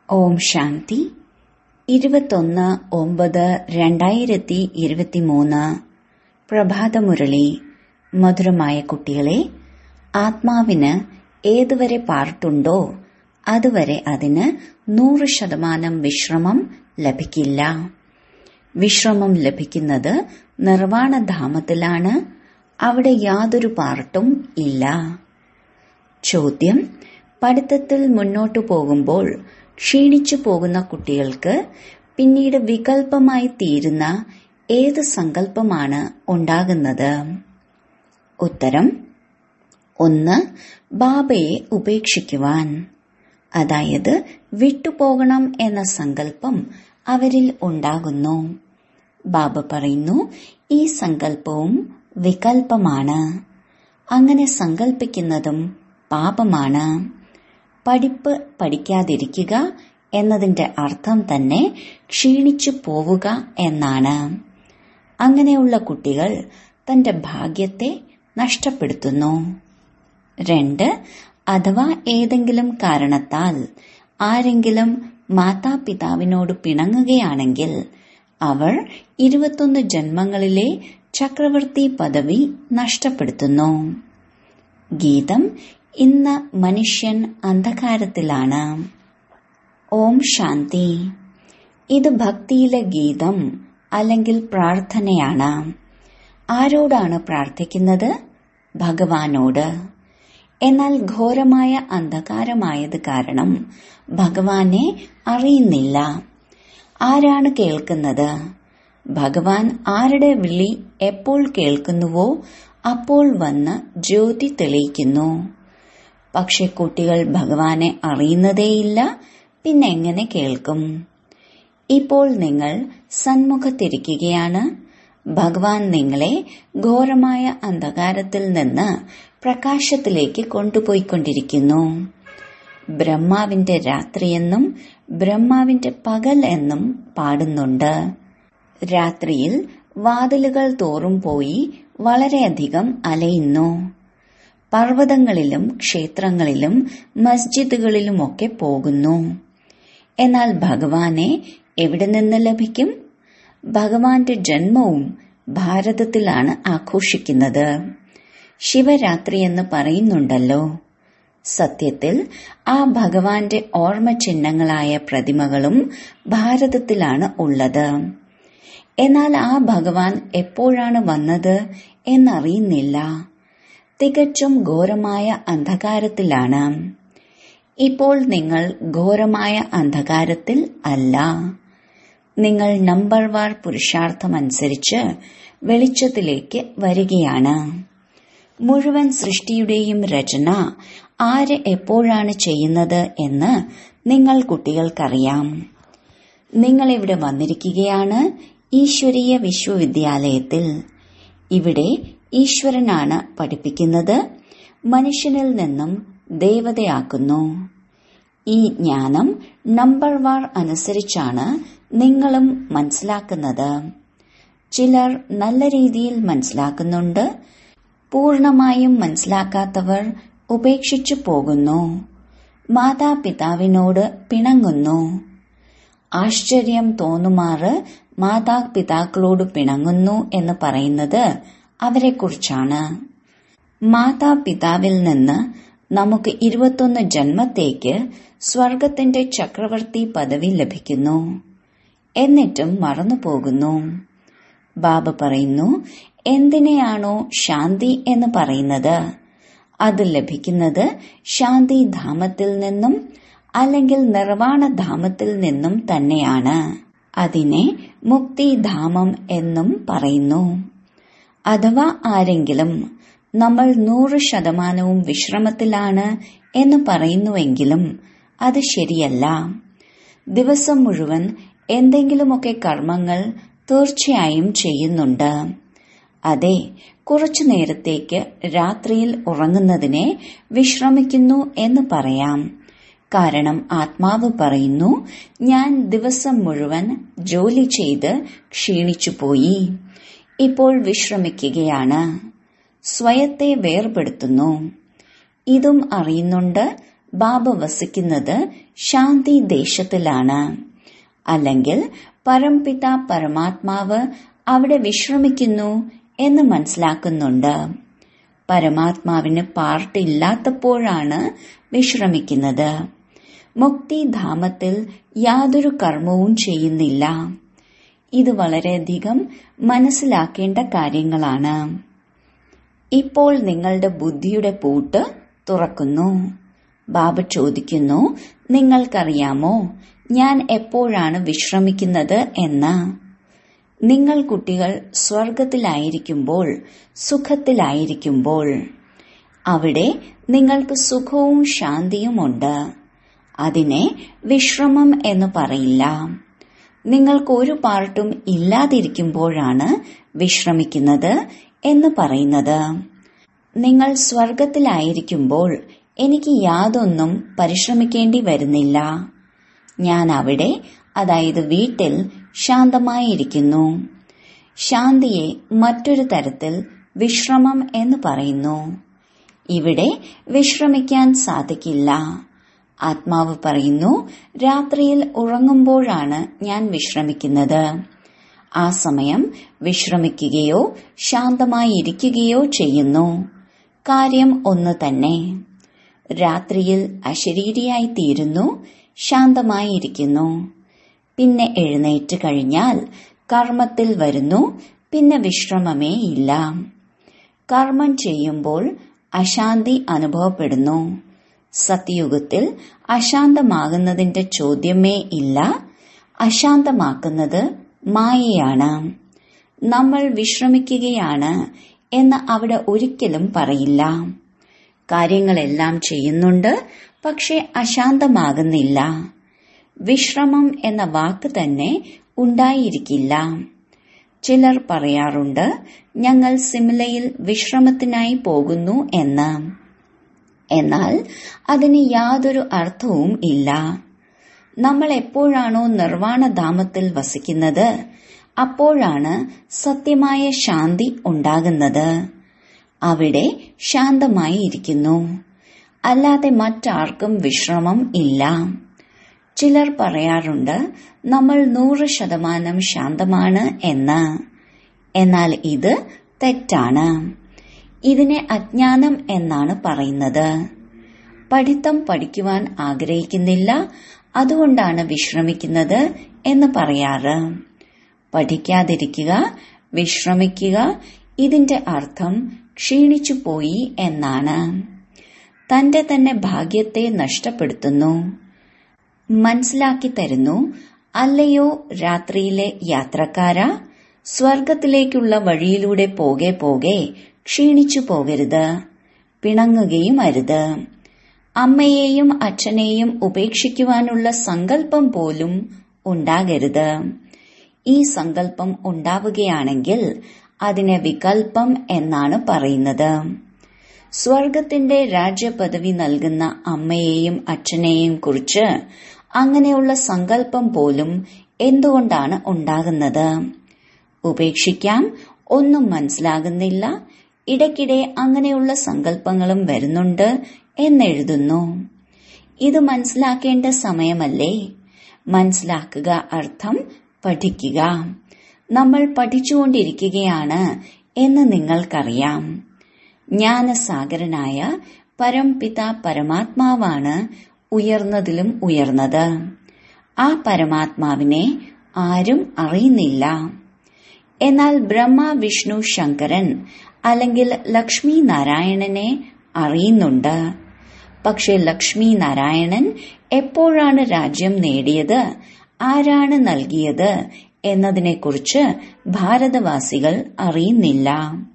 ഓം ശാന്തി ഇരുപത്തൊന്ന് ഒമ്പത് രണ്ടായിരത്തി ഇരുപത്തിമൂന്ന് പ്രഭാതമുരളി മധുരമായ കുട്ടികളെ ആത്മാവിന് ഏതുവരെ പാർട്ടുണ്ടോ അതുവരെ അതിന് നൂറ് ശതമാനം വിശ്രമം ലഭിക്കില്ല വിശ്രമം ലഭിക്കുന്നത് നിർവാണധാമത്തിലാണ് അവിടെ യാതൊരു പാർട്ടും ഇല്ല ചോദ്യം പഠിത്തത്തിൽ മുന്നോട്ടു പോകുമ്പോൾ ക്ഷീണിച്ചു പോകുന്ന കുട്ടികൾക്ക് പിന്നീട് വികല്പമായി തീരുന്ന ഏത് സങ്കല്പമാണ് ഉണ്ടാകുന്നത് ഉത്തരം ഒന്ന് ബാബയെ ഉപേക്ഷിക്കുവാൻ അതായത് വിട്ടുപോകണം എന്ന സങ്കല്പം അവരിൽ ഉണ്ടാകുന്നു ബാബ പറയുന്നു ഈ സങ്കല്പവും വികല്പമാണ് അങ്ങനെ സങ്കല്പിക്കുന്നതും പാപമാണ് പഠിപ്പ് പഠിക്കാതിരിക്കുക എന്നതിന്റെ അർത്ഥം തന്നെ ക്ഷീണിച്ചു പോവുക എന്നാണ് അങ്ങനെയുള്ള കുട്ടികൾ തന്റെ ഭാഗ്യത്തെ നഷ്ടപ്പെടുത്തുന്നു രണ്ട് അഥവാ ഏതെങ്കിലും കാരണത്താൽ ആരെങ്കിലും മാതാപിതാവിനോട് പിണങ്ങുകയാണെങ്കിൽ അവർ ഇരുപത്തൊന്ന് ജന്മങ്ങളിലെ ചക്രവർത്തി പദവി നഷ്ടപ്പെടുത്തുന്നു ഗീതം ഇന്ന് മനുഷ്യൻ അന്ധകാരത്തിലാണ് ഓം ശാന്തി ഇത് ഭക്തിയിലെ ഗീതം അല്ലെങ്കിൽ പ്രാർത്ഥനയാണ് ആരോടാണ് പ്രാർത്ഥിക്കുന്നത് ഭഗവാനോട് എന്നാൽ ഘോരമായ അന്ധകാരമായത് കാരണം ഭഗവാനെ അറിയുന്നില്ല ആരാണ് കേൾക്കുന്നത് ഭഗവാൻ ആരുടെ വിളി എപ്പോൾ കേൾക്കുന്നുവോ അപ്പോൾ വന്ന് ജ്യോതി തെളിയിക്കുന്നു പക്ഷെ കുട്ടികൾ ഭഗവാനെ അറിയുന്നതേയില്ല പിന്നെ എങ്ങനെ കേൾക്കും ഇപ്പോൾ നിങ്ങൾ സന്മുഖത്തിരിക്കുകയാണ് ഭഗവാൻ നിങ്ങളെ ഘോരമായ അന്ധകാരത്തിൽ നിന്ന് പ്രകാശത്തിലേക്ക് കൊണ്ടുപോയിക്കൊണ്ടിരിക്കുന്നു ബ്രഹ്മാവിന്റെ രാത്രിയെന്നും ബ്രഹ്മാവിന്റെ പകൽ എന്നും പാടുന്നുണ്ട് രാത്രിയിൽ വാതിലുകൾ തോറും പോയി വളരെയധികം അലയുന്നു പർവ്വതങ്ങളിലും ക്ഷേത്രങ്ങളിലും മസ്ജിദുകളിലുമൊക്കെ പോകുന്നു എന്നാൽ ഭഗവാനെ എവിടെ നിന്ന് ലഭിക്കും ഭഗവാന്റെ ജന്മവും ഭാരതത്തിലാണ് ആഘോഷിക്കുന്നത് ശിവരാത്രി എന്ന് പറയുന്നുണ്ടല്ലോ സത്യത്തിൽ ആ ഭഗവാന്റെ ഓർമ്മ ചിഹ്നങ്ങളായ പ്രതിമകളും ഭാരതത്തിലാണ് ഉള്ളത് എന്നാൽ ആ ഭഗവാൻ എപ്പോഴാണ് വന്നത് എന്നറിയുന്നില്ല തികച്ചും ഘോരമായ അന്ധകാരത്തിലാണ് ഇപ്പോൾ നിങ്ങൾ ഘോരമായ അന്ധകാരത്തിൽ അല്ല നിങ്ങൾ നമ്പർ വാർ പുരുഷാർത്ഥമനുസരിച്ച് വെളിച്ചത്തിലേക്ക് വരികയാണ് മുഴുവൻ സൃഷ്ടിയുടെയും രചന ആര് എപ്പോഴാണ് ചെയ്യുന്നത് എന്ന് നിങ്ങൾ കുട്ടികൾക്കറിയാം നിങ്ങൾ ഇവിടെ വന്നിരിക്കുകയാണ് ഈശ്വരീയ വിശ്വവിദ്യാലയത്തിൽ ഇവിടെ ഈശ്വരനാണ് പഠിപ്പിക്കുന്നത് മനുഷ്യനിൽ നിന്നും ദേവതയാക്കുന്നു ഈ ജ്ഞാനം നമ്പർ വാർ അനുസരിച്ചാണ് നിങ്ങളും മനസ്സിലാക്കുന്നത് ചിലർ നല്ല രീതിയിൽ മനസ്സിലാക്കുന്നുണ്ട് പൂർണമായും മനസ്സിലാക്കാത്തവർ ഉപേക്ഷിച്ചു പോകുന്നു മാതാപിതാവിനോട് പിണങ്ങുന്നു ആശ്ചര്യം തോന്നുമാറ് മാതാപിതാക്കളോട് പിണങ്ങുന്നു എന്ന് പറയുന്നത് അവരെക്കുറിച്ചാണ് മാതാപിതാവിൽ നിന്ന് നമുക്ക് ഇരുപത്തൊന്ന് ജന്മത്തേക്ക് സ്വർഗത്തിന്റെ ചക്രവർത്തി പദവി ലഭിക്കുന്നു എന്നിട്ടും മറന്നുപോകുന്നു ബാബ പറയുന്നു എന്തിനെയാണോ ശാന്തി എന്ന് പറയുന്നത് അത് ലഭിക്കുന്നത് ശാന്തിധാമത്തിൽ നിന്നും അല്ലെങ്കിൽ നിർവാണധാമത്തിൽ നിന്നും തന്നെയാണ് അതിനെ മുക്തിധാമം എന്നും പറയുന്നു അഥവാ ആരെങ്കിലും നമ്മൾ നൂറ് ശതമാനവും വിശ്രമത്തിലാണ് എന്ന് പറയുന്നുവെങ്കിലും അത് ശരിയല്ല ദിവസം മുഴുവൻ എന്തെങ്കിലുമൊക്കെ കർമ്മങ്ങൾ തീർച്ചയായും ചെയ്യുന്നുണ്ട് അതെ കുറച്ചു നേരത്തേക്ക് രാത്രിയിൽ ഉറങ്ങുന്നതിനെ വിശ്രമിക്കുന്നു എന്ന് പറയാം കാരണം ആത്മാവ് പറയുന്നു ഞാൻ ദിവസം മുഴുവൻ ജോലി ചെയ്ത് ക്ഷീണിച്ചുപോയി ഇപ്പോൾ വിശ്രമിക്കുകയാണ് സ്വയത്തെ വേർപെടുത്തുന്നു ഇതും അറിയുന്നുണ്ട് ബാബ വസിക്കുന്നത് ശാന്തി ദേശത്തിലാണ് അല്ലെങ്കിൽ പരംപിത പരമാത്മാവ് അവിടെ വിശ്രമിക്കുന്നു എന്ന് മനസ്സിലാക്കുന്നുണ്ട് പരമാത്മാവിന് പാർട്ടില്ലാത്തപ്പോഴാണ് വിശ്രമിക്കുന്നത് മുക്തിധാമത്തിൽ യാതൊരു കർമ്മവും ചെയ്യുന്നില്ല ഇത് വളരെയധികം മനസ്സിലാക്കേണ്ട കാര്യങ്ങളാണ് ഇപ്പോൾ നിങ്ങളുടെ ബുദ്ധിയുടെ പൂട്ട് തുറക്കുന്നു ബാബ ചോദിക്കുന്നു നിങ്ങൾക്കറിയാമോ ഞാൻ എപ്പോഴാണ് വിശ്രമിക്കുന്നത് എന്ന് നിങ്ങൾ കുട്ടികൾ സ്വർഗത്തിലായിരിക്കുമ്പോൾ സുഖത്തിലായിരിക്കുമ്പോൾ അവിടെ നിങ്ങൾക്ക് സുഖവും ശാന്തിയുമുണ്ട് അതിനെ വിശ്രമം എന്ന് പറയില്ല നിങ്ങൾക്ക് ഒരു പാർട്ടും ഇല്ലാതിരിക്കുമ്പോഴാണ് വിശ്രമിക്കുന്നത് എന്ന് പറയുന്നത് നിങ്ങൾ സ്വർഗത്തിലായിരിക്കുമ്പോൾ എനിക്ക് യാതൊന്നും പരിശ്രമിക്കേണ്ടി വരുന്നില്ല ഞാൻ അവിടെ അതായത് വീട്ടിൽ ശാന്തമായിരിക്കുന്നു ശാന്തിയെ മറ്റൊരു തരത്തിൽ വിശ്രമം എന്ന് പറയുന്നു ഇവിടെ വിശ്രമിക്കാൻ സാധിക്കില്ല ആത്മാവ് പറയുന്നു രാത്രിയിൽ ഉറങ്ങുമ്പോഴാണ് ഞാൻ വിശ്രമിക്കുന്നത് ആ സമയം വിശ്രമിക്കുകയോ ശാന്തമായിരിക്കുകയോ ചെയ്യുന്നു കാര്യം ഒന്ന് തന്നെ രാത്രിയിൽ അശരീരിയായി തീരുന്നു ശാന്തമായിരിക്കുന്നു പിന്നെ എഴുന്നേറ്റ് കഴിഞ്ഞാൽ കർമ്മത്തിൽ വരുന്നു പിന്നെ വിശ്രമമേ ഇല്ല കർമ്മം ചെയ്യുമ്പോൾ അശാന്തി അനുഭവപ്പെടുന്നു സത്യയുഗത്തിൽ അശാന്തമാകുന്നതിന്റെ ചോദ്യമേ ഇല്ല അശാന്തമാക്കുന്നത് മായയാണ് നമ്മൾ വിശ്രമിക്കുകയാണ് എന്ന് അവിടെ ഒരിക്കലും പറയില്ല കാര്യങ്ങളെല്ലാം ചെയ്യുന്നുണ്ട് പക്ഷെ അശാന്തമാകുന്നില്ല വിശ്രമം എന്ന വാക്ക് തന്നെ ഉണ്ടായിരിക്കില്ല ചിലർ പറയാറുണ്ട് ഞങ്ങൾ സിംലയിൽ വിശ്രമത്തിനായി പോകുന്നു എന്ന് എന്നാൽ അതിന് യാതൊരു അർത്ഥവും ഇല്ല നമ്മൾ എപ്പോഴാണോ നിർവാണധാമത്തിൽ വസിക്കുന്നത് അപ്പോഴാണ് സത്യമായ ശാന്തി ഉണ്ടാകുന്നത് അവിടെ ശാന്തമായി ഇരിക്കുന്നു അല്ലാതെ മറ്റാർക്കും വിശ്രമം ഇല്ല ചിലർ പറയാറുണ്ട് നമ്മൾ നൂറ് ശതമാനം ശാന്തമാണ് എന്ന് എന്നാൽ ഇത് തെറ്റാണ് ഇതിനെ അജ്ഞാനം എന്നാണ് പറയുന്നത് പഠിത്തം പഠിക്കുവാൻ ആഗ്രഹിക്കുന്നില്ല അതുകൊണ്ടാണ് വിശ്രമിക്കുന്നത് എന്ന് പറയാറ് പഠിക്കാതിരിക്കുക വിശ്രമിക്കുക ഇതിന്റെ അർത്ഥം ക്ഷീണിച്ചു പോയി എന്നാണ് തന്റെ തന്നെ ഭാഗ്യത്തെ നഷ്ടപ്പെടുത്തുന്നു മനസ്സിലാക്കി തരുന്നു അല്ലയോ രാത്രിയിലെ യാത്രക്കാര സ്വർഗത്തിലേക്കുള്ള വഴിയിലൂടെ പോകെ പോകെ ക്ഷീണിച്ചു പോകരുത് പിണങ്ങുകയും അരുത് അമ്മയെയും അച്ഛനെയും ഉപേക്ഷിക്കുവാനുള്ള സങ്കല്പം പോലും ഉണ്ടാകരുത് ഈ സങ്കല്പം ഉണ്ടാവുകയാണെങ്കിൽ അതിനെ വികൽപ്പം എന്നാണ് പറയുന്നത് സ്വർഗത്തിന്റെ രാജ്യപദവി നൽകുന്ന അമ്മയെയും അച്ഛനെയും കുറിച്ച് അങ്ങനെയുള്ള സങ്കല്പം പോലും എന്തുകൊണ്ടാണ് ഉണ്ടാകുന്നത് ഉപേക്ഷിക്കാം ഒന്നും മനസ്സിലാകുന്നില്ല ഇടയ്ക്കിടെ അങ്ങനെയുള്ള സങ്കല്പങ്ങളും വരുന്നുണ്ട് എന്നെഴുതുന്നു ഇത് മനസ്സിലാക്കേണ്ട സമയമല്ലേ മനസ്സിലാക്കുക അർത്ഥം പഠിക്കുക നമ്മൾ പഠിച്ചുകൊണ്ടിരിക്കുകയാണ് എന്ന് നിങ്ങൾക്കറിയാം ജ്ഞാനസാഗരനായ പരംപിത പരമാത്മാവാണ് ഉയർന്നതിലും ഉയർന്നത് ആ പരമാത്മാവിനെ ആരും അറിയുന്നില്ല എന്നാൽ ബ്രഹ്മ വിഷ്ണു ശങ്കരൻ അല്ലെങ്കിൽ ലക്ഷ്മി നാരായണനെ അറിയുന്നുണ്ട് പക്ഷെ ലക്ഷ്മി നാരായണൻ എപ്പോഴാണ് രാജ്യം നേടിയത് ആരാണ് നൽകിയത് എന്നതിനെക്കുറിച്ച് ഭാരതവാസികൾ അറിയുന്നില്ല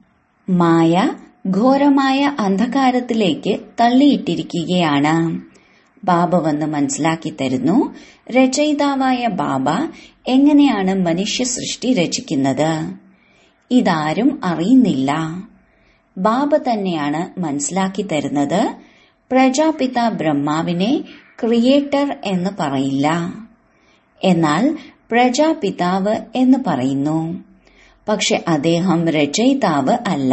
മായ ഘോരമായ അന്ധകാരത്തിലേക്ക് തള്ളിയിട്ടിരിക്കുകയാണ് ബാബ വന്ന് മനസ്സിലാക്കി തരുന്നു രചയിതാവായ ബാബ എങ്ങനെയാണ് മനുഷ്യ സൃഷ്ടി രചിക്കുന്നത് ഇതാരും അറിയുന്നില്ല ബാബ തന്നെയാണ് മനസ്സിലാക്കി തരുന്നത് പ്രജാപിത ബ്രഹ്മാവിനെ ക്രിയേറ്റർ എന്ന് പറയില്ല എന്നാൽ പ്രജാപിതാവ് എന്ന് പറയുന്നു പക്ഷെ അദ്ദേഹം രചയിതാവ് അല്ല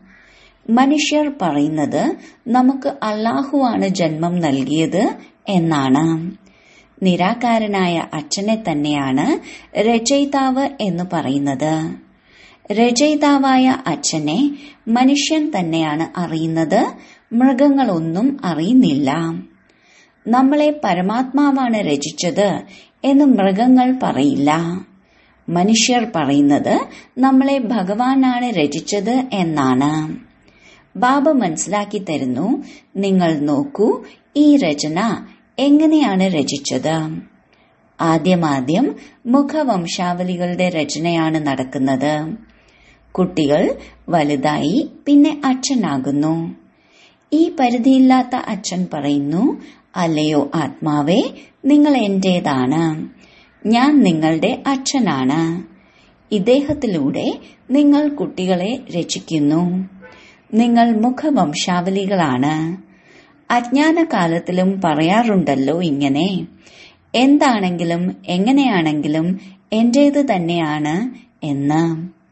മനുഷ്യർ പറയുന്നത് നമുക്ക് അള്ളാഹുവാണ് ജന്മം നൽകിയത് എന്നാണ് നിരാകാരനായ അച്ഛനെ തന്നെയാണ് രചയിതാവ് എന്ന് പറയുന്നത് രചയിതാവായ അച്ഛനെ മനുഷ്യൻ തന്നെയാണ് അറിയുന്നത് മൃഗങ്ങളൊന്നും അറിയുന്നില്ല നമ്മളെ പരമാത്മാവാണ് രചിച്ചത് എന്ന് മൃഗങ്ങൾ പറയില്ല മനുഷ്യർ പറയുന്നത് നമ്മളെ ഭഗവാനാണ് രചിച്ചത് എന്നാണ് ബാബ മനസ്സിലാക്കി തരുന്നു നിങ്ങൾ നോക്കൂ ഈ രചന എങ്ങനെയാണ് രചിച്ചത് ആദ്യമാദ്യം മുഖവംശാവലികളുടെ രചനയാണ് നടക്കുന്നത് കുട്ടികൾ വലുതായി പിന്നെ അച്ഛനാകുന്നു ഈ പരിധിയില്ലാത്ത അച്ഛൻ പറയുന്നു അല്ലയോ ആത്മാവേ നിങ്ങൾ എന്റേതാണ് ഞാൻ നിങ്ങളുടെ അച്ഛനാണ് ഇദ്ദേഹത്തിലൂടെ നിങ്ങൾ കുട്ടികളെ രചിക്കുന്നു നിങ്ങൾ മുഖവംശാവലികളാണ് അജ്ഞാനകാലത്തിലും പറയാറുണ്ടല്ലോ ഇങ്ങനെ എന്താണെങ്കിലും എങ്ങനെയാണെങ്കിലും എന്റേത് തന്നെയാണ് എന്ന്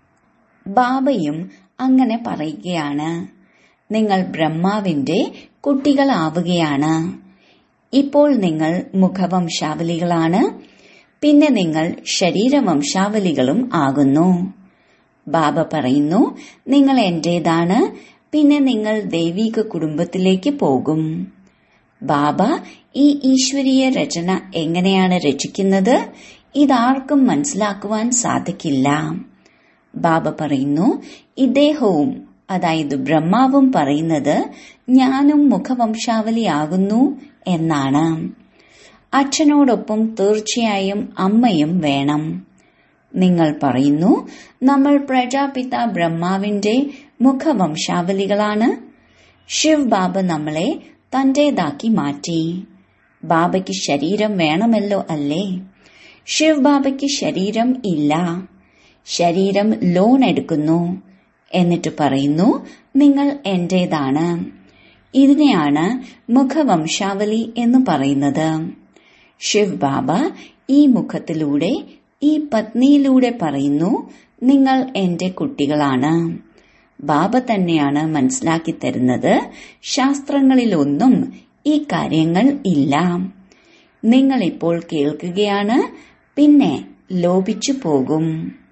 ബാബയും അങ്ങനെ പറയുകയാണ് നിങ്ങൾ ബ്രഹ്മാവിന്റെ കുട്ടികളാവുകയാണ് ഇപ്പോൾ നിങ്ങൾ മുഖവംശാവലികളാണ് പിന്നെ നിങ്ങൾ ശരീരവംശാവലികളും ആകുന്നു ബാബ പറയുന്നു നിങ്ങൾ എന്റേതാണ് പിന്നെ നിങ്ങൾ ദൈവിക കുടുംബത്തിലേക്ക് പോകും ബാബ ഈ ഈശ്വരീയ രചന എങ്ങനെയാണ് രചിക്കുന്നത് ഇതാർക്കും മനസ്സിലാക്കുവാൻ സാധിക്കില്ല ബാബ പറയുന്നു ഇദ്ദേഹവും അതായത് ബ്രഹ്മാവും പറയുന്നത് ഞാനും മുഖവംശാവലിയാകുന്നു എന്നാണ് അച്ഛനോടൊപ്പം തീർച്ചയായും അമ്മയും വേണം നിങ്ങൾ പറയുന്നു നമ്മൾ പ്രജാപിത ബ്രഹ്മാവിന്റെ മുഖവംശാവലികളാണ് ശിവ് ബാബ നമ്മളെ തന്റേതാക്കി മാറ്റി ബാബയ്ക്ക് ശരീരം വേണമല്ലോ അല്ലേ ശിവ് ബാബയ്ക്ക് ശരീരം ഇല്ല ശരീരം ലോൺ എടുക്കുന്നു എന്നിട്ട് പറയുന്നു നിങ്ങൾ എന്റേതാണ് ഇതിനെയാണ് മുഖവംശാവലി എന്ന് പറയുന്നത് ശിവ് ബാബ ഈ മുഖത്തിലൂടെ ഈ പത്നിയിലൂടെ പറയുന്നു നിങ്ങൾ എന്റെ കുട്ടികളാണ് ബാബ തന്നെയാണ് മനസ്സിലാക്കി തരുന്നത് ശാസ്ത്രങ്ങളിലൊന്നും ഈ കാര്യങ്ങൾ ഇല്ല നിങ്ങൾ ഇപ്പോൾ കേൾക്കുകയാണ് പിന്നെ ലോപിച്ചു പോകും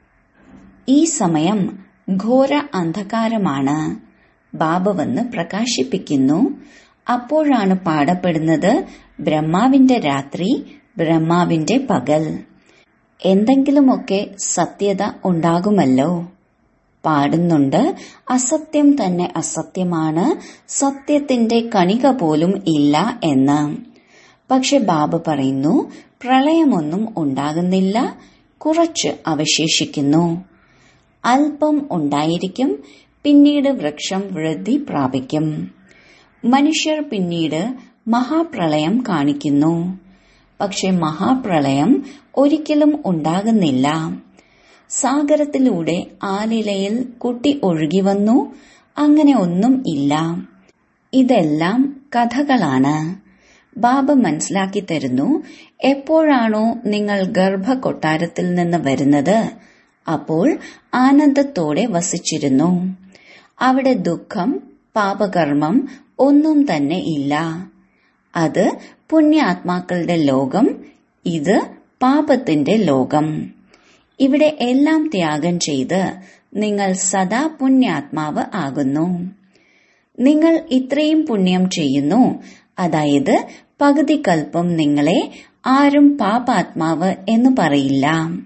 ഈ സമയം ഘോര അന്ധകാരമാണ് ബാബ വന്ന് പ്രകാശിപ്പിക്കുന്നു അപ്പോഴാണ് പാടപ്പെടുന്നത് ബ്രഹ്മാവിന്റെ രാത്രി ബ്രഹ്മാവിന്റെ പകൽ എന്തെങ്കിലുമൊക്കെ സത്യത ഉണ്ടാകുമല്ലോ പാടുന്നുണ്ട് അസത്യം തന്നെ അസത്യമാണ് സത്യത്തിന്റെ കണിക പോലും ഇല്ല എന്ന് പക്ഷെ ബാബ പറയുന്നു പ്രളയമൊന്നും ഉണ്ടാകുന്നില്ല കുറച്ച് അവശേഷിക്കുന്നു അല്പം ഉണ്ടായിരിക്കും പിന്നീട് വൃക്ഷം വൃദ്ധി പ്രാപിക്കും മനുഷ്യർ പിന്നീട് മഹാപ്രളയം കാണിക്കുന്നു പക്ഷെ മഹാപ്രളയം ഒരിക്കലും ഉണ്ടാകുന്നില്ല സാഗരത്തിലൂടെ ആലിലയിൽ കുട്ടി ഒഴുകി വന്നു അങ്ങനെ ഒന്നും ഇല്ല ഇതെല്ലാം കഥകളാണ് ബാബ മനസ്സിലാക്കി തരുന്നു എപ്പോഴാണോ നിങ്ങൾ ഗർഭകൊട്ടാരത്തിൽ നിന്ന് വരുന്നത് അപ്പോൾ ആനന്ദത്തോടെ വസിച്ചിരുന്നു അവിടെ ദുഃഖം പാപകർമ്മം ഒന്നും തന്നെ ഇല്ല അത് പുണ്യാത്മാക്കളുടെ ലോകം ഇത് പാപത്തിന്റെ ലോകം ഇവിടെ എല്ലാം ത്യാഗം ചെയ്ത് നിങ്ങൾ സദാ പുണ്യാത്മാവ് ആകുന്നു നിങ്ങൾ ഇത്രയും പുണ്യം ചെയ്യുന്നു അതായത് പകുതി കൽപ്പം നിങ്ങളെ ആരും പാപാത്മാവ് എന്ന് പറയില്ല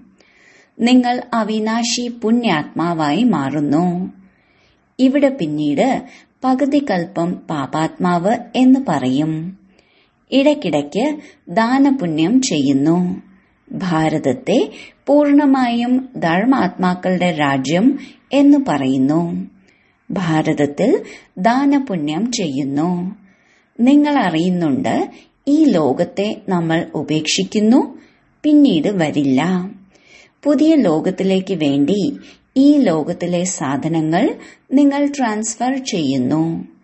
നിങ്ങൾ അവിനാശി പുണ്യാത്മാവായി മാറുന്നു ഇവിടെ പിന്നീട് പകുതി കൽപ്പം പാപാത്മാവ് എന്ന് പറയും ഇടയ്ക്കിടയ്ക്ക് ദാനപുണ്യം ചെയ്യുന്നു ഭാരതത്തെ പൂർണമായും ധർമാത്മാക്കളുടെ രാജ്യം എന്ന് പറയുന്നു ഭാരതത്തിൽ ദാനപുണ്യം ചെയ്യുന്നു നിങ്ങൾ അറിയുന്നുണ്ട് ഈ ലോകത്തെ നമ്മൾ ഉപേക്ഷിക്കുന്നു പിന്നീട് വരില്ല പുതിയ ലോകത്തിലേക്ക് വേണ്ടി ഈ ലോകത്തിലെ സാധനങ്ങൾ നിങ്ങൾ ട്രാൻസ്ഫർ ചെയ്യുന്നു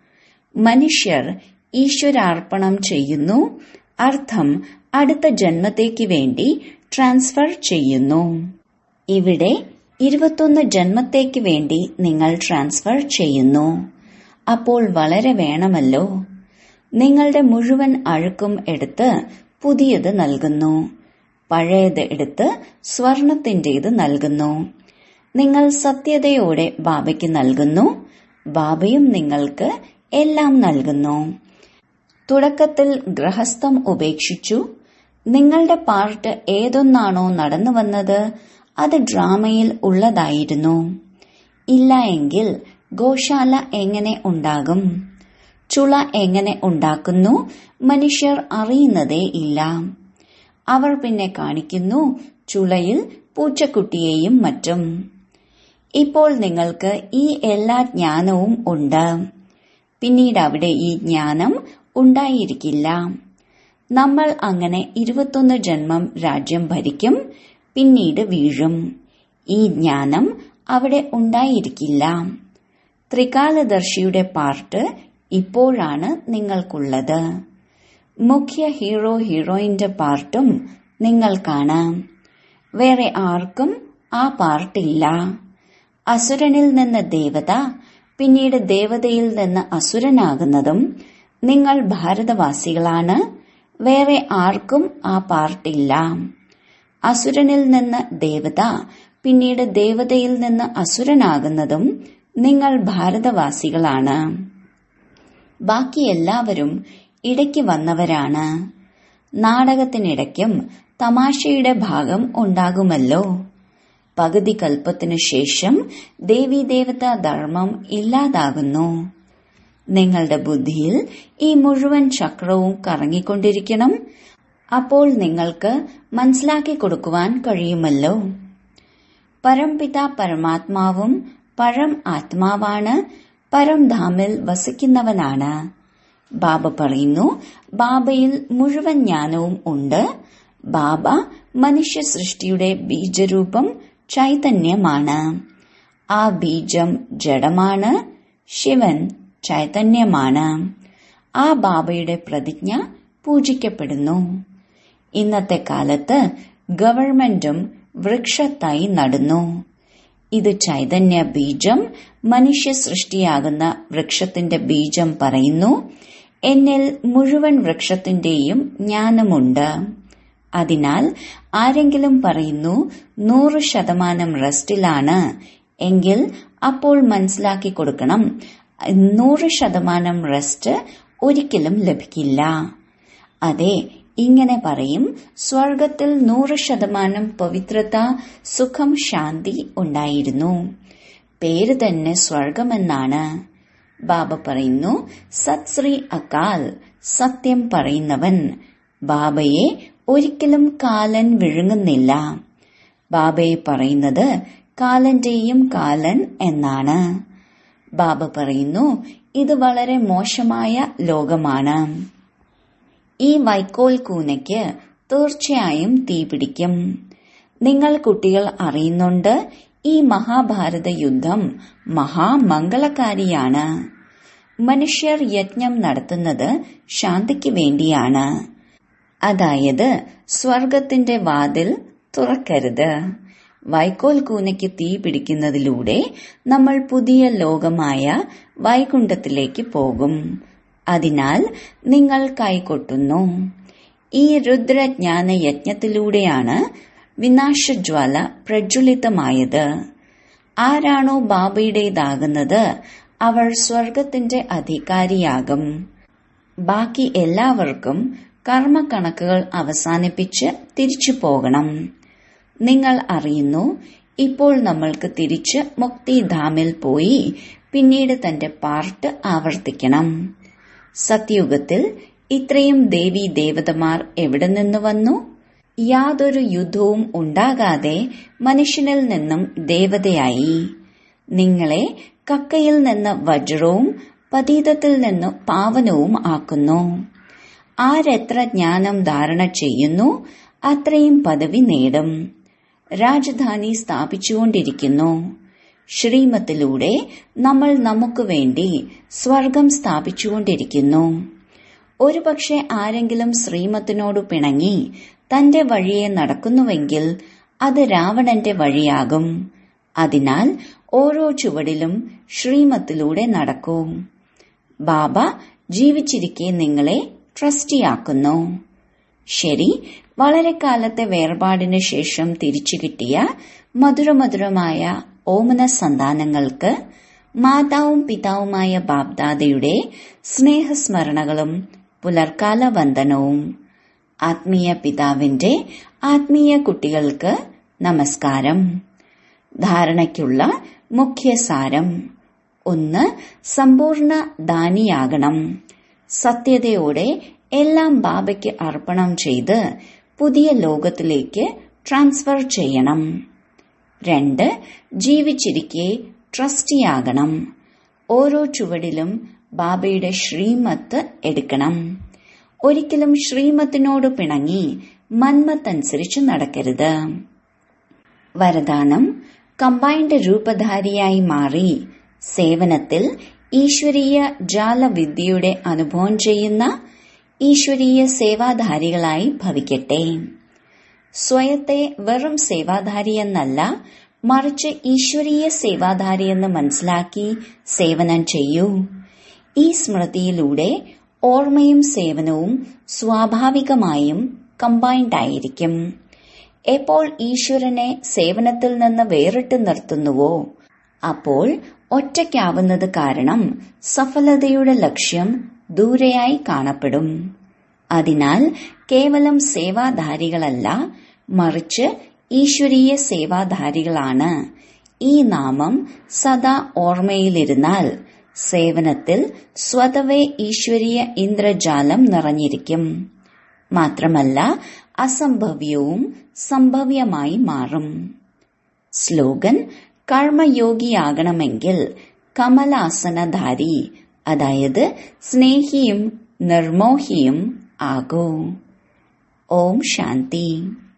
മനുഷ്യർ ഈശ്വരാർപ്പണം ചെയ്യുന്നു അർത്ഥം അടുത്ത ജന്മത്തേക്ക് വേണ്ടി ട്രാൻസ്ഫർ ചെയ്യുന്നു ഇവിടെ ഇരുപത്തൊന്ന് ജന്മത്തേക്ക് വേണ്ടി നിങ്ങൾ ട്രാൻസ്ഫർ ചെയ്യുന്നു അപ്പോൾ വളരെ വേണമല്ലോ നിങ്ങളുടെ മുഴുവൻ അഴുക്കും എടുത്ത് പുതിയത് നൽകുന്നു പഴയത് എടുത്ത് സ്വർണത്തിന്റേത് നൽകുന്നു നിങ്ങൾ സത്യതയോടെ ബാബയ്ക്ക് നൽകുന്നു ബാബയും നിങ്ങൾക്ക് എല്ലാം നൽകുന്നു തുടക്കത്തിൽ ഗൃഹസ്ഥം ഉപേക്ഷിച്ചു നിങ്ങളുടെ പാർട്ട് ഏതൊന്നാണോ നടന്നു വന്നത് അത് ഡ്രാമയിൽ ഉള്ളതായിരുന്നു ഇല്ല എങ്കിൽ ഗോശാല എങ്ങനെ ഉണ്ടാകും ചുള എങ്ങനെ ഉണ്ടാക്കുന്നു മനുഷ്യർ അറിയുന്നതേ ഇല്ല അവർ പിന്നെ കാണിക്കുന്നു ചുളയിൽ പൂച്ചക്കുട്ടിയെയും മറ്റും ഇപ്പോൾ നിങ്ങൾക്ക് ഈ എല്ലാ ജ്ഞാനവും ഉണ്ട് പിന്നീട് അവിടെ ഈ ജ്ഞാനം ഉണ്ടായിരിക്കില്ല നമ്മൾ അങ്ങനെ ഇരുപത്തൊന്ന് ജന്മം രാജ്യം ഭരിക്കും പിന്നീട് വീഴും ഈ ജ്ഞാനം അവിടെ ഉണ്ടായിരിക്കില്ല ത്രികാലദർശിയുടെ പാർട്ട് ഇപ്പോഴാണ് നിങ്ങൾക്കുള്ളത് മുഖ്യ ഹീറോ ഹീറോയിന്റെ പാർട്ടും നിങ്ങൾക്കാണ് വേറെ ആർക്കും ആ പാർട്ടില്ല അസുരനിൽ നിന്ന് ദേവത പിന്നീട് ദേവതയിൽ നിന്ന് അസുരനാകുന്നതും നിങ്ങൾ ഭാരതവാസികളാണ് വേറെ ആർക്കും ആ പാർട്ടില്ല അസുരനിൽ നിന്ന് ദേവത പിന്നീട് ദേവതയിൽ നിന്ന് അസുരനാകുന്നതും നിങ്ങൾ ഭാരതവാസികളാണ് ബാക്കി എല്ലാവരും ഇടയ്ക്ക് വന്നവരാണ് നാടകത്തിനിടയ്ക്കും തമാശയുടെ ഭാഗം ഉണ്ടാകുമല്ലോ പകുതി കൽപ്പത്തിനു ശേഷം ദേവീദേവത ധർമ്മം ഇല്ലാതാകുന്നു നിങ്ങളുടെ ബുദ്ധിയിൽ ഈ മുഴുവൻ ചക്രവും കറങ്ങിക്കൊണ്ടിരിക്കണം അപ്പോൾ നിങ്ങൾക്ക് മനസ്സിലാക്കി കൊടുക്കുവാൻ കഴിയുമല്ലോ പരംപിത പരമാത്മാവും പരം ആത്മാവാണ് പരംധാമിൽ വസിക്കുന്നവനാണ് ബാബ പറയുന്നു ബാബയിൽ മുഴുവൻ ജ്ഞാനവും ഉണ്ട് ബാബ മനുഷ്യ സൃഷ്ടിയുടെ ബീജരൂപം ചൈതന്യമാണ് ആ ബീജം ജഡമാണ് ശിവൻ ചൈതന്യമാണ് ആ ബാബയുടെ പ്രതിജ്ഞ പൂജിക്കപ്പെടുന്നു ഇന്നത്തെ കാലത്ത് ഗവൺമെന്റും വൃക്ഷത്തായി നടുന്നു ഇത് ചൈതന്യ ബീജം മനുഷ്യ സൃഷ്ടിയാകുന്ന വൃക്ഷത്തിന്റെ ബീജം പറയുന്നു എന്നിൽ മുഴുവൻ വൃക്ഷത്തിന്റെയും ജ്ഞാനമുണ്ട് അതിനാൽ ആരെങ്കിലും പറയുന്നു നൂറ് ശതമാനം റെസ്റ്റിലാണ് എങ്കിൽ അപ്പോൾ മനസ്സിലാക്കി കൊടുക്കണം നൂറ് ശതമാനം റെസ്റ്റ് ഒരിക്കലും ലഭിക്കില്ല അതെ ഇങ്ങനെ പറയും സ്വർഗത്തിൽ നൂറ് ശതമാനം പവിത്രത സുഖം ശാന്തി ഉണ്ടായിരുന്നു പേര് തന്നെ സ്വർഗമെന്നാണ് ബാബ പറയുന്നു സത് ശ്രീ അകാൽ സത്യം പറയുന്നവൻ ബാബയെ ഒരിക്കലും കാലൻ വിഴുങ്ങുന്നില്ല ബാബയെ പറയുന്നത് കാലന്റെയും കാലൻ എന്നാണ് ബാബ പറയുന്നു ഇത് വളരെ മോശമായ ലോകമാണ് ഈ വൈക്കോൽ കൂനയ്ക്ക് തീർച്ചയായും തീപിടിക്കും നിങ്ങൾ കുട്ടികൾ അറിയുന്നുണ്ട് ഈ മഹാഭാരത യുദ്ധം മഹാമംഗളകാരിയാണ് മനുഷ്യർ യജ്ഞം നടത്തുന്നത് ശാന്തിക്ക് വേണ്ടിയാണ് അതായത് സ്വർഗത്തിന്റെ വാതിൽ തുറക്കരുത് വൈക്കോൽ കൂനയ്ക്ക് തീ പിടിക്കുന്നതിലൂടെ നമ്മൾ പുതിയ ലോകമായ വൈകുണ്ഠത്തിലേക്ക് പോകും അതിനാൽ നിങ്ങൾ കൈകൊട്ടുന്നു ഈ രുദ്രജ്ഞാന യജ്ഞത്തിലൂടെയാണ് വിനാശജ്വാല പ്രജ്വലിതമായത് ആരാണോ ബാബയുടേതാകുന്നത് അവൾ സ്വർഗത്തിന്റെ അധികാരിയാകും ബാക്കി എല്ലാവർക്കും കർമ്മക്കണക്കുകൾ അവസാനിപ്പിച്ച് തിരിച്ചു പോകണം നിങ്ങൾ അറിയുന്നു ഇപ്പോൾ നമ്മൾക്ക് തിരിച്ച് മുക്തിധാമിൽ പോയി പിന്നീട് തന്റെ പാർട്ട് ആവർത്തിക്കണം സത്യുഗത്തിൽ ഇത്രയും ദേവി ദേവതമാർ എവിടെ നിന്ന് വന്നു യാതൊരു യുദ്ധവും ഉണ്ടാകാതെ മനുഷ്യനിൽ നിന്നും ദേവതയായി നിങ്ങളെ കക്കയിൽ നിന്ന് വജ്രവും പതീതത്തിൽ നിന്ന് പാവനവും ആക്കുന്നു ആരെത്ര ജ്ഞാനം ധാരണ ചെയ്യുന്നു അത്രയും പദവി നേടും രാജധാനി സ്ഥാപിച്ചുകൊണ്ടിരിക്കുന്നു ശ്രീമത്തിലൂടെ നമ്മൾ നമുക്ക് വേണ്ടി സ്വർഗം സ്ഥാപിച്ചുകൊണ്ടിരിക്കുന്നു ഒരുപക്ഷെ ആരെങ്കിലും ശ്രീമത്തിനോട് പിണങ്ങി തന്റെ വഴിയെ നടക്കുന്നുവെങ്കിൽ അത് രാവണന്റെ വഴിയാകും അതിനാൽ ഓരോ ചുവടിലും ശ്രീമത്തിലൂടെ നടക്കൂ ബാബ ജീവിച്ചിരിക്കെ നിങ്ങളെ ട്രസ്റ്റിയാക്കുന്നു ശരി വളരെ കാലത്തെ വേർപാടിന് ശേഷം തിരിച്ചു കിട്ടിയ മധുരമധുരമായ ഓമന സന്താനങ്ങൾക്ക് മാതാവും പിതാവുമായ ബാബ്ദാദയുടെ സ്നേഹസ്മരണകളും പുലർക്കാല വന്ദനവും ആത്മീയ പിതാവിന്റെ ആത്മീയ കുട്ടികൾക്ക് നമസ്കാരം ധാരണയ്ക്കുള്ള മുഖ്യസാരം ഒന്ന് സമ്പൂർണ്ണ ദാനിയാകണം സത്യതയോടെ എല്ലാം ബാബയ്ക്ക് അർപ്പണം ചെയ്ത് പുതിയ ലോകത്തിലേക്ക് ട്രാൻസ്ഫർ ചെയ്യണം രണ്ട് ജീവിച്ചിരിക്കെ ട്രസ്റ്റിയാകണം ഓരോ ചുവടിലും ബാബയുടെ ശ്രീമത്ത് എടുക്കണം ഒരിക്കലും ശ്രീമത്തിനോട് പിണങ്ങി മന്മത്തനുസരിച്ച് നടക്കരുത് വരദാനം കമ്പൈൻഡ് രൂപധാരിയായി മാറി സേവനത്തിൽ ഈശ്വരീയ ജാലവിദ്യയുടെ അനുഭവം ചെയ്യുന്ന ഈശ്വരീയ സേവാധാരികളായി ഭവിക്കട്ടെ സ്വയത്തെ വെറും സേവാധാരിയെന്നല്ല മറിച്ച് ഈശ്വരീയ സേവാധാരിയെന്ന് മനസ്സിലാക്കി സേവനം ചെയ്യൂ ഈ സ്മൃതിയിലൂടെ ഓർമ്മയും സേവനവും സ്വാഭാവികമായും കമ്പൈൻഡ് ആയിരിക്കും എപ്പോൾ ഈശ്വരനെ സേവനത്തിൽ നിന്ന് വേറിട്ട് നിർത്തുന്നുവോ അപ്പോൾ ഒറ്റയ്ക്കാവുന്നത് കാരണം സഫലതയുടെ ലക്ഷ്യം ദൂരെയായി കാണപ്പെടും അതിനാൽ കേവലം സേവാധാരികളല്ല മറിച്ച് ഈശ്വരീയ സേവാധാരികളാണ് ഈ നാമം സദാ ഓർമ്മയിലിരുന്നാൽ സേവനത്തിൽ സ്വതവേ ഈശ്വരീയ ഇന്ദ്രജാലം നിറഞ്ഞിരിക്കും മാത്രമല്ല അസംഭവ്യവും സംഭവ്യമായി മാറും സ്ലോഗൻ കർമ്മയോഗിയാകണമെങ്കിൽ കമലാസനധാരി അതായത് സ്നേഹിയും നിർമോഹിയും ആകൂ ഓം ശാന്തി